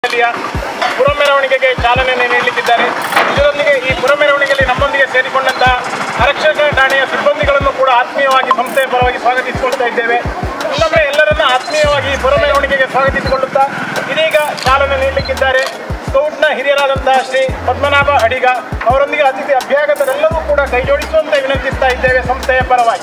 ಮಂಡಳಿಯ ಪುರ ಮೆರವಣಿಗೆಗೆ ಚಾಲನೆ ನೀಡಲಿಕ್ಕಿದ್ದಾರೆ ಇದರೊಂದಿಗೆ ಈ ಪುರ ಮೆರವಣಿಗೆಯಲ್ಲಿ ನಮ್ಮೊಂದಿಗೆ ಸೇರಿಕೊಂಡಂತ ಆರಕ್ಷಕ ಠಾಣೆಯ ಸಿಬ್ಬಂದಿಗಳನ್ನು ಕೂಡ ಆತ್ಮೀಯವಾಗಿ ಸಂಸ್ಥೆಯ ಪರವಾಗಿ ಸ್ವಾಗತಿಸಿಕೊಳ್ತಾ ಇದ್ದೇವೆ ಇನ್ನೊಮ್ಮೆ ಎಲ್ಲರನ್ನ ಆತ್ಮೀಯವಾಗಿ ಈ ಪುರ ಮೆರವಣಿಗೆಗೆ ಸ್ವಾಗತಿಸಿಕೊಳ್ಳುತ್ತಾ ಇದೀಗ ಚಾಲನೆ ನೀಡಲಿಕ್ಕಿದ್ದಾರೆ ಸ್ಕೌಟ್ನ ಹಿರಿಯರಾದಂತಹ ಶ್ರೀ ಪದ್ಮನಾಭ ಅಡಿಗ ಅವರೊಂದಿಗೆ ಅತಿಥಿ ಅಭ್ಯಾಗತರೆಲ್ಲರೂ ಕೂಡ ಕೈ ಜೋಡಿಸುವಂತೆ ವಿನಂತಿಸ್ತಾ ಇದ್ದೇವೆ ಸಂಸ್ಥೆಯ ಪರವಾಗಿ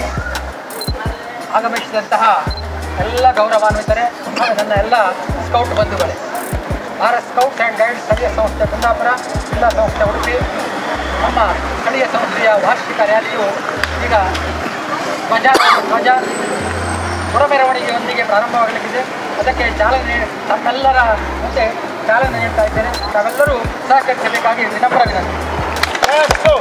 ಆಗಮಿಸಿದಂತಹ ಎಲ್ಲ ಗೌರವಾನ್ವಿತರೆ ಹಾಗೂ ನನ್ನ ಎಲ್ಲ ಸ್ಕೌಟ್ ಬಂಧುಗಳೇ R S scout and guide ಸ್ಥಳೀಯ ಸಂಸ್ಥೆ ಕುಂದಾಪುರ ಜಿಲ್ಲಾ ಸಂಸ್ಥೆ ಉಡುಪಿ ನಮ್ಮ ಸ್ಥಳೀಯ ಸಂಸ್ಥೆಯ ವಾರ್ಷಿಕ ರ್ಯಾಲಿಯು ಈಗ ಧ್ವಜ ಧ್ವಜ ಪುರ ಮೆರವಣಿಗೆಯೊಂದಿಗೆ ಪ್ರಾರಂಭವಾಗಲಿಕ್ಕಿದೆ ಅದಕ್ಕೆ ಚಾಲನೆ ನೀಡಿ- ತಮ್ಮೆಲ್ಲರ ಮುಂದೆ ಚಾಲನೆ ನೀಡ್ತಾ ಇದ್ದೇನೆ ತಾವೆಲ್ಲರೂ ಸಹಕರಿಸಬೇಕಾಗಿ ವಿನಮ್ರ ವಿನಂತಿ Let's go.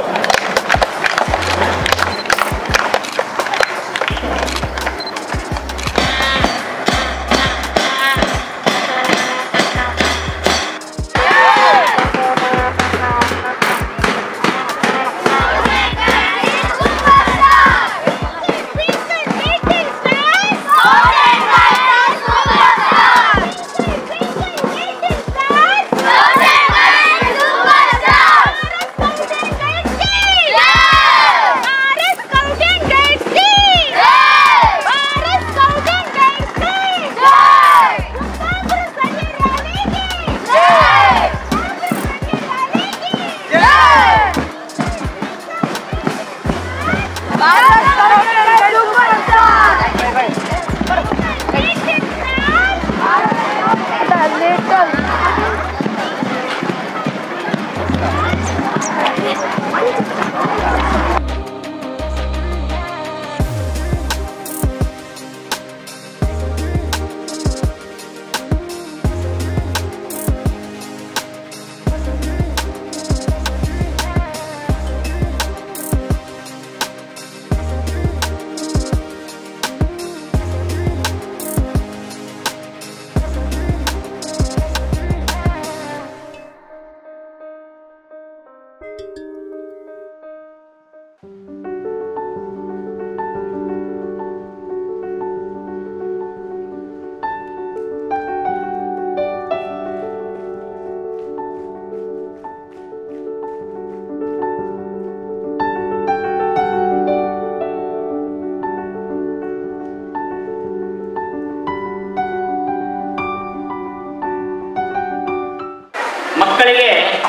ಮಕ್ಕಳಿಗೆ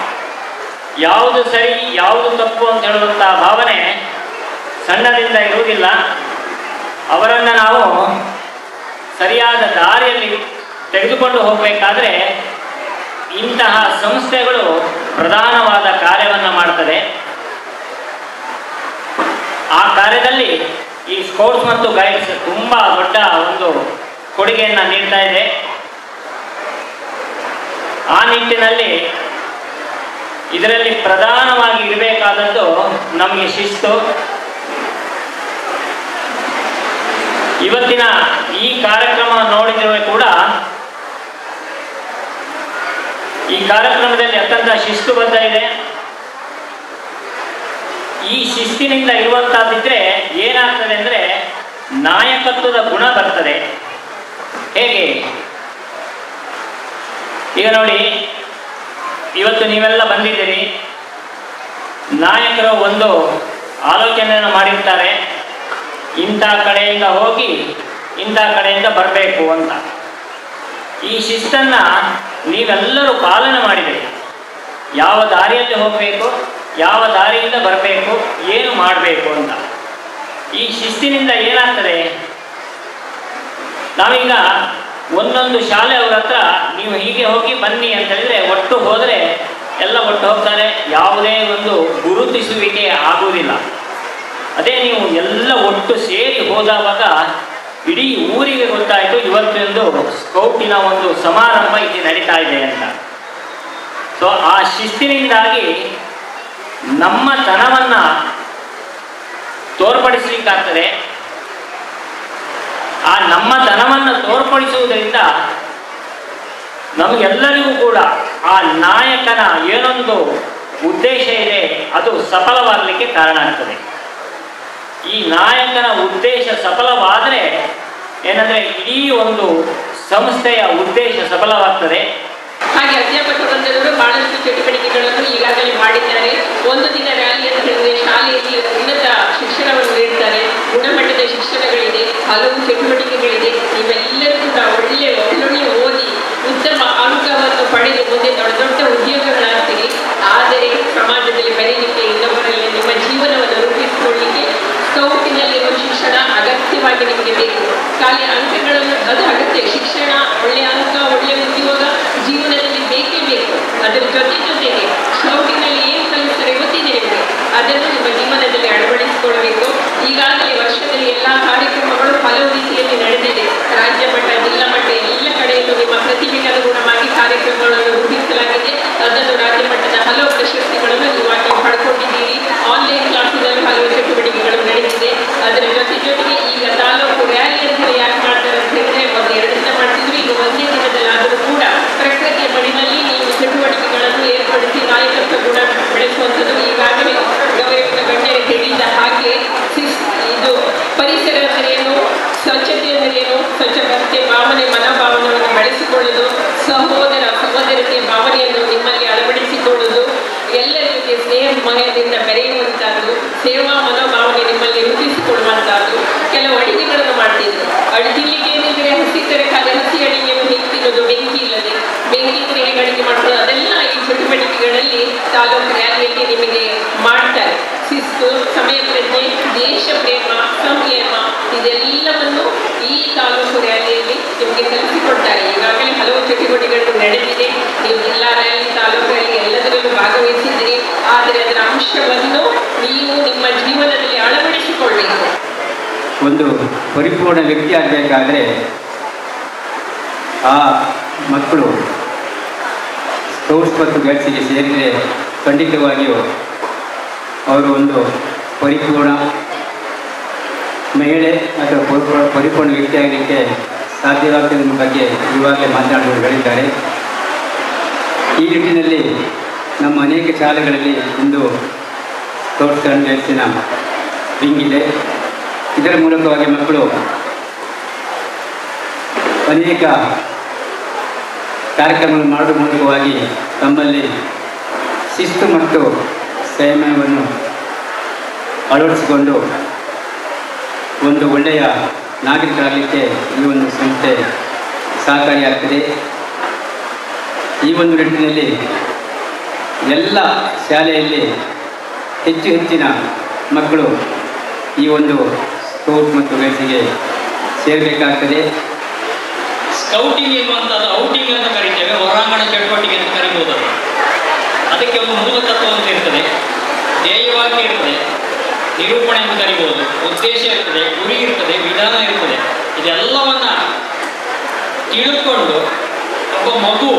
ಯಾವುದು ಸರಿ ಯಾವುದು ತಪ್ಪು ಅಂತ ಹೇಳುವಂಥ ಭಾವನೆ ಸಣ್ಣದಿಂದ ಇರುವುದಿಲ್ಲ ಅವರನ್ನು ನಾವು ಸರಿಯಾದ ದಾರಿಯಲ್ಲಿ ತೆಗೆದುಕೊಂಡು ಹೋಗಬೇಕಾದ್ರೆ ಇಂತಹ ಸಂಸ್ಥೆಗಳು ಪ್ರಧಾನವಾದ ಕಾರ್ಯವನ್ನು ಮಾಡ್ತದೆ ಆ ಕಾರ್ಯದಲ್ಲಿ ಈ ಸ್ಕೌಟ್ಸ್ ಮತ್ತು ಗೈಡ್ಸ್ ತುಂಬ ದೊಡ್ಡ ಒಂದು ಕೊಡುಗೆಯನ್ನು ನೀಡ್ತಾ ಇದೆ ಆ ನಿಟ್ಟಿನಲ್ಲಿ ಇದರಲ್ಲಿ ಪ್ರಧಾನವಾಗಿ ಇರಬೇಕಾದದ್ದು ನಮಗೆ ಶಿಸ್ತು ಇವತ್ತಿನ ಈ ಕಾರ್ಯಕ್ರಮ ನೋಡಿದರೆ ಕೂಡ ಈ ಕಾರ್ಯಕ್ರಮದಲ್ಲಿ ಅತ್ಯಂತ ಶಿಸ್ತುಬದ್ಧ ಇದೆ ಈ ಶಿಸ್ತಿನಿಂದ ಇರುವಂತಹದ್ದಿದ್ರೆ ಏನಾಗ್ತದೆ ಅಂದರೆ ನಾಯಕತ್ವದ ಗುಣ ಬರ್ತದೆ ಹೇಗೆ ಈಗ ನೋಡಿ ಇವತ್ತು ನೀವೆಲ್ಲ ಬಂದಿದ್ದೀರಿ ನಾಯಕರು ಒಂದು ಆಲೋಚನೆಯನ್ನು ಮಾಡಿರ್ತಾರೆ ಇಂಥ ಕಡೆಯಿಂದ ಹೋಗಿ ಇಂಥ ಕಡೆಯಿಂದ ಬರಬೇಕು ಅಂತ ಈ ಶಿಸ್ತನ್ನು ನೀವೆಲ್ಲರೂ ಪಾಲನೆ ಮಾಡಿದ್ದೀರಿ ಯಾವ ದಾರಿಯಲ್ಲಿ ಹೋಗಬೇಕು ಯಾವ ದಾರಿಯಿಂದ ಬರಬೇಕು ಏನು ಮಾಡಬೇಕು ಅಂತ ಈ ಶಿಸ್ತಿನಿಂದ ಏನಾಗ್ತದೆ ನಾವೀಗ ಒಂದೊಂದು ಶಾಲೆ ಅವ್ರ ಹತ್ರ ನೀವು ಹೀಗೆ ಹೋಗಿ ಬನ್ನಿ ಅಂತ ಹೇಳಿದ್ರೆ ಒಟ್ಟು ಹೋದರೆ ಎಲ್ಲ ಒಟ್ಟು ಹೋಗ್ತಾರೆ ಯಾವುದೇ ಒಂದು ಗುರುತಿಸುವಿಕೆ ಆಗುವುದಿಲ್ಲ ಅದೇ ನೀವು ಎಲ್ಲ ಒಟ್ಟು ಸೇರಿ ಹೋದವಾಗ ಇಡೀ ಊರಿಗೆ ಗೊತ್ತಾಯಿತು ಇವತ್ತೊಂದು ಸ್ಕೌಟಿನ ಒಂದು ಸಮಾರಂಭ ಇಲ್ಲಿ ನಡೀತಾ ಇದೆ ಅಂತ ಸೊ ಆ ಶಿಸ್ತಿನಿಂದಾಗಿ ನಮ್ಮ ತನವನ್ನು ತೋರ್ಪಡಿಸಲಿಕ್ಕಾಗ್ತದೆ ಆ ನಮ್ಮ ಧನವನ್ನು ತೋರ್ಪಡಿಸುವುದರಿಂದ ನಮಗೆಲ್ಲರಿಗೂ ಕೂಡ ಆ ನಾಯಕನ ಏನೊಂದು ಉದ್ದೇಶ ಇದೆ ಅದು ಸಫಲವಾಗಲಿಕ್ಕೆ ಕಾರಣ ಆಗ್ತದೆ ಈ ನಾಯಕನ ಉದ್ದೇಶ ಸಫಲವಾದರೆ ಏನಂದರೆ ಇಡೀ ಒಂದು ಸಂಸ್ಥೆಯ ಉದ್ದೇಶ ಸಫಲವಾಗ್ತದೆ ಒಂದು ದಿನ ರ್ಯಾಲಿ ಅಂತ ಹೇಳಿದ್ರೆ ಶಾಲೆಯಲ್ಲಿ ಉನ್ನತ ಶಿಕ್ಷಣವನ್ನು ನೀಡ್ತಾರೆ ಗುಣಮಟ್ಟದ ಶಿಕ್ಷಣಗಳಿದೆ ಹಲವು ಚಟುವಟಿಕೆಗಳಿದೆ ನೀವೆಲ್ಲರೂ ಕೂಡ ಒಳ್ಳೆ ಒಳ್ಳೊಳ್ಳೆ ಓದಿ ಉತ್ತಮ ಅಂಕವನ್ನು ಪಡೆದು ಮುಂದೆ ದೊಡ್ಡ ದೊಡ್ಡ ಉದ್ಯೋಗಗಳಾಗ್ತೀರಿ ಆದರೆ ಸಮಾಜದಲ್ಲಿ ಬೆರೀಲಿಕ್ಕೆ ಇನ್ನೊಬ್ಬರಲ್ಲಿ ನಿಮ್ಮ ಜೀವನವನ್ನು ರೂಪಿಸಿಕೊಳ್ಳಿಕ್ಕೆ ಸ್ಕೌಟಿನಲ್ಲಿರುವ ಶಿಕ್ಷಣ ಅಗತ್ಯವಾಗಿ ನಿಮಗೆ ಬೇಕು ಖಾಲಿ ಅಂಕಗಳನ್ನು ಅದು ಅಗತ್ಯ ಶಿಕ್ಷಣ ಒಳ್ಳೆಯ ಅಂಕ ಒಳ್ಳೆಯ ಉದ್ಯೋಗ ಜೀವನದಲ್ಲಿ ಬೇಕೇ ಬೇಕು ಅದರ ಜೊತೆ ಜೊತೆಗೆ ಸ್ಕೌಟಿನಲ್ಲಿ ಏನು ಕಲಿಸ್ತಾರೆ ಗೊತ್ತಿದೆ ನಿಮಗೆ ಅದನ್ನು ನಿಮ್ಮ ಜೀವನದಲ್ಲಿ ಅಳವಡಿಸಿಕೊಳ್ಬೇಕು ಈಗಾಗಲೇ ವರ್ಷದಲ್ಲಿ ಎಲ್ಲ ಕಾರ್ಯಕ್ರಮಗಳು ಹಲವು ರೀತಿಯಲ್ಲಿ ನಡೆದಿದೆ ರಾಜ್ಯ ಮಟ್ಟ ಜಿಲ್ಲಾ ಮಟ್ಟ ಎಲ್ಲ ಕಡೆಯಲ್ಲೂ ನಿಮ್ಮ ಪ್ರತಿಭೆಗೆ ಅನುಗುಣವಾಗಿ ಕಾರ್ಯಕ್ರಮಗಳನ್ನು ರೂಪಿಸಲಾಗಿದೆ ಅದನ್ನು ರಾಜ್ಯ ಮಟ್ಟದ ಹಲವು ಪ್ರಶಸ್ತಿಗಳನ್ನು ಇವಾಗ ನೀವು ಪಡ್ಕೊಂಡಿದ್ದೀರಿ ಆನ್ಲೈನ್ ಕ್ಲಾಸಿನಲ್ಲಿ ಹಲವು ಚಟುವಟಿಕೆಗಳು ನಡೆದಿದೆ ಅದರ ಜೊತೆ ಜೊತೆಗೆ ಈಗ ತಾಲೂಕು ರ್ಯಾಲಿ ಅಂತ ಯಾಕೆ ಮಾಡ್ತಾರೆ ಅಂತ ಹೇಳಿದ್ರೆ ಒಂದು ಎರಡು ದಿನ ಮಾಡ್ತಿದ್ರು ಈಗ ಒಂದೇ ದಿನದಲ್ಲಾದರೂ ಕೂಡ ಪ್ರಕೃತಿಯ ಮಡಿನಲ್ಲಿ ನೀವು ಚಟುವಟಿಕೆಗಳನ್ನು ಏರ್ಪಡಿಸಿ ನಾಯಕತ್ವ ಗುಣ ಬೆಳೆಸುವಂಥದ್ದು ಈಗಾಗಲೇ ಗೌರವಿತ ಗಣ್ಯರು ಹೇಳಿದ ಹಾಗೆ ಶಿಸ್- ಇದು ಪರಿಸರ ಅಂದ್ರೇನು ಸ್ವಚ್ಛತೆ ಅಂದ್ರೇನು ಸ್ವಚ್ಛತೆ ಭಾವನೆ ಮನೋಭಾವನೆಯನ್ನು ಬೆಳೆಸಿಕೊಳ್ಳುವುದು ಸಹೋದರ ಸಹೋದರತೆಯ ಭಾವನೆಯನ್ನು ನಿಮ್ಮಲ್ಲಿ ಅಳವಡಿಸಿಕೊಳ್ಳುವುದು ಎಲ್ಲರ ಜೊತೆ ಸ್ನೇಹ ಮಹದಿಂದ ಬೆರೆಯುವಂತಹದ್ದು ಸೇವಾ ಮನೋಭಾವನೆ ನಿಮ್ಮಲ್ಲಿ ರೂಪಿಸಿಕೊಳ್ಳುವಂತಹದ್ದು ಕೆಲವು ಅಡಿಗೆಗಳನ್ನು ಮಾಡ್ತಿದ್ರು ಅಡಿ ತಿನ್ಲಿಕ್ಕೆ ಏನಿದ್ರೆ ಹಸಿ ತರಕಾರಿ ಹಸಿ ಅಡಿಗೆಯನ್ನು ಹೇಗೆ ತಿನ್ನೋದು ಬೆಂಕಿ ಇಲ್ಲದೆ ಬೆಂಕಿ ಇದ್ರೆ ಹೇಗೆ ಅಡಿಗೆ ಮಾಡೋದು ಅದೆಲ್ಲ ಈ ಚಟುವಟಿಕೆಗಳಲ್ಲಿ ತಾಲೂಕು ರ್ಯಾಲಿಯಲ್ಲಿ ನಿಮಗೆ ಮಾಡ್ತಾರೆ ಶಿಸ್ತು ಸಮಯ ಪ್ರಜ್ಞೆ ದೇಶ ಪ್ರೇಮ ಸಂಯಮ ಇದೆಲ್ಲವನ್ನು ಈ ತಾಲೂಕು ರ್ಯಾಲಿಯಲ್ಲಿ ನಿಮಗೆ ಕಲಿಸಿಕೊಡ್ತಾರೆ ಈಗಾಗಲೇ ಹಲವು ಚಟುವಟಿಕೆಗಳು ನಡೆದಿದೆ ನೀವು ಜಿಲ್ಲಾ ರ್ಯಾಲಿ ತಾಲೂಕು ರ್ಯಾಲಿ ಎಲ್ಲದರಲ್ಲೂ ಭಾಗವಹಿಸಿದ್ದೀರಿ ಆದರೆ ಅದರ ಅಂಶವನ್ನು ನೀವು ನಿಮ್ಮ ಜೀವನದಲ್ಲಿ ಅಳವಡಿಸಿಕೊಳ್ಬೇಕು ಒಂದು ಪರಿಪೂರ್ಣ ವ್ಯಕ್ತಿ ಆಗಬೇಕಾದ್ರೆ ಆ ಮಕ್ಕಳು ಸ್ಕೌಟ್ಸ್ ಮತ್ತು ಗೈಡ್ಸಿಗೆ ಸೇರಿದರೆ ಖಂಡಿತವಾಗಿಯೂ ಅವರು ಒಂದು ಪರಿಪೂರ್ಣ ಮಹಿಳೆ ಅಥವಾ ಪರಿಪೂರ್ಣ ಪರಿಪೂರ್ಣ ವ್ಯಕ್ತಿ ಆಗಲಿಕ್ಕೆ ಸಾಧ್ಯವಾಗ್ತದೆ ಬಗ್ಗೆ ಇವಾಗಲೇ ಮಾತನಾಡುವರು ಹೇಳಿದ್ದಾರೆ ಈ ನಿಟ್ಟಿನಲ್ಲಿ ನಮ್ಮ ಅನೇಕ ಶಾಲೆಗಳಲ್ಲಿ ಇಂದು ಸ್ಕೌಟ್ಸ್ ಆ್ಯಂಡ್ ಗೈಡ್ಸಿನ ವಿಂಗ್ ಇದೆ ಇದರ ಮೂಲಕವಾಗಿ ಮಕ್ಕಳು ಅನೇಕ ಕಾರ್ಯಕ್ರಮಗಳನ್ನು ಮಾಡುವ ಮೂಲಕವಾಗಿ ತಮ್ಮಲ್ಲಿ ಶಿಸ್ತು ಮತ್ತು ಸಂಯಮವನ್ನು ಅಳವಡಿಸಿಕೊಂಡು ಒಂದು ಒಳ್ಳೆಯ ನಾಗರಿಕರಾಗಲಿಕ್ಕೆ ಈ ಒಂದು ಸಂಸ್ಥೆ ಸಹಕಾರಿಯಾಗ್ತದೆ ಈ ಒಂದು ನಿಟ್ಟಿನಲ್ಲಿ ಎಲ್ಲ ಶಾಲೆಯಲ್ಲಿ ಹೆಚ್ಚು ಹೆಚ್ಚಿನ ಮಕ್ಕಳು ಈ ಒಂದು ಸ್ಕೌಟ್ ಮತ್ತು ಗೈಡ್ಸಿಗೆ ಸೇರಬೇಕಾಗ್ತದೆ ಸ್ಕೌಟಿಂಗ್ ಎನ್ನುವಂಥದ್ದು ಔಟಿಂಗ್ ಅಂತ ಕರಿತೇವೆ ಹೊರಾಂಗಣ ಚಟುವಟಿಕೆ ಅಂತ ಕರಿಬೋದು ಅದು. ಅದಕ್ಕೆ ಒಂದು ಮೂಲತತ್ವ ಅಂತ ಇರ್ತದೆ ಧ್ಯೇಯವಾಕ್ಯ ಇರ್ತದೆ ನಿರೂಪಣೆ ಅಂತ ಕರಿಬೋದು ಉದ್ದೇಶ ಇರ್ತದೆ ಗುರಿ ಇರ್ತದೆ ವಿಧಾನ ಇರ್ತದೆ ಇದೆಲ್ಲವನ್ನ ತಿಳ್ಕೊಂಡು ಒಬ್ಬ ಮಗು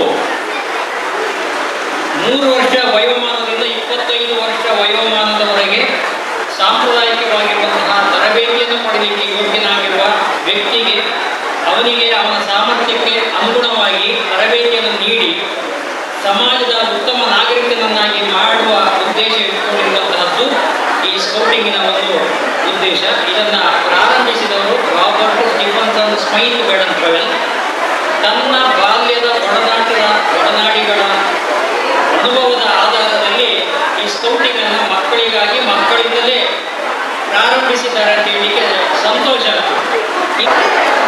ಮೂರು ವರ್ಷ ವಯೋಮಾನದಿಂದ ಇಪ್ಪತ್ತೈದು ವರ್ಷ ವಯೋಮಾನದವರೆಗೆ ಸಾಂಪ್ರದಾಯಿಕವಾಗಿರುವಂತಹ ತರಬೇತಿಯನ್ನು ಪಡೆಯಲಿಕ್ಕೆ ಯೋಗ್ಯನಾಗಿರುವ ವ್ಯಕ್ತಿಗೆ ಅವನಿಗೆ ಅವನ ಸಾಮರ್ಥ್ಯಕ್ಕೆ ಅನುಗುಣವಾಗಿ ತರಬೇತಿಯನ್ನು ನೀಡಿ ಸಮಾಜದ ಉತ್ತಮ ನಾಗರಿಕನನ್ನಾಗಿ ಮಾಡುವ ಉದ್ದೇಶ ಇಟ್ಟುಕೊಂಡಿರುವಂತಹದ್ದು ಈ ಸ್ಕೌಟಿಂಗಿನ ಒಂದು ಉದ್ದೇಶ ಇದನ್ನು ಪ್ರಾರಂಭಿಸಿದವರು ರಾಬರ್ಟ್ ಸ್ಟಿಫನ್ಸನ್ ಸ್ಮೈತ್ ಬೆಡನ್ ಟ್ರವೆಲ್ ತನ್ನ ಬಾಲ್ಯದ ಒಡನಾಟದ ಒಡನಾಡಿಗಳ ಅನುಭವದ ಆಧಾರದಲ್ಲಿ ಈ ಸ್ಕೌಟಿಂಗ್ ಅನ್ನು ಮಕ್ಕಳಿಗಾಗಿ ಮಕ್ಕಳಿಂದಲೇ ಪ್ರಾರಂಭಿಸಿದ್ದಾರೆ ಅಂತ ಹೇಳಲಿಕ್ಕೆ ಸಂತೋಷ ಆಗ್ತದೆ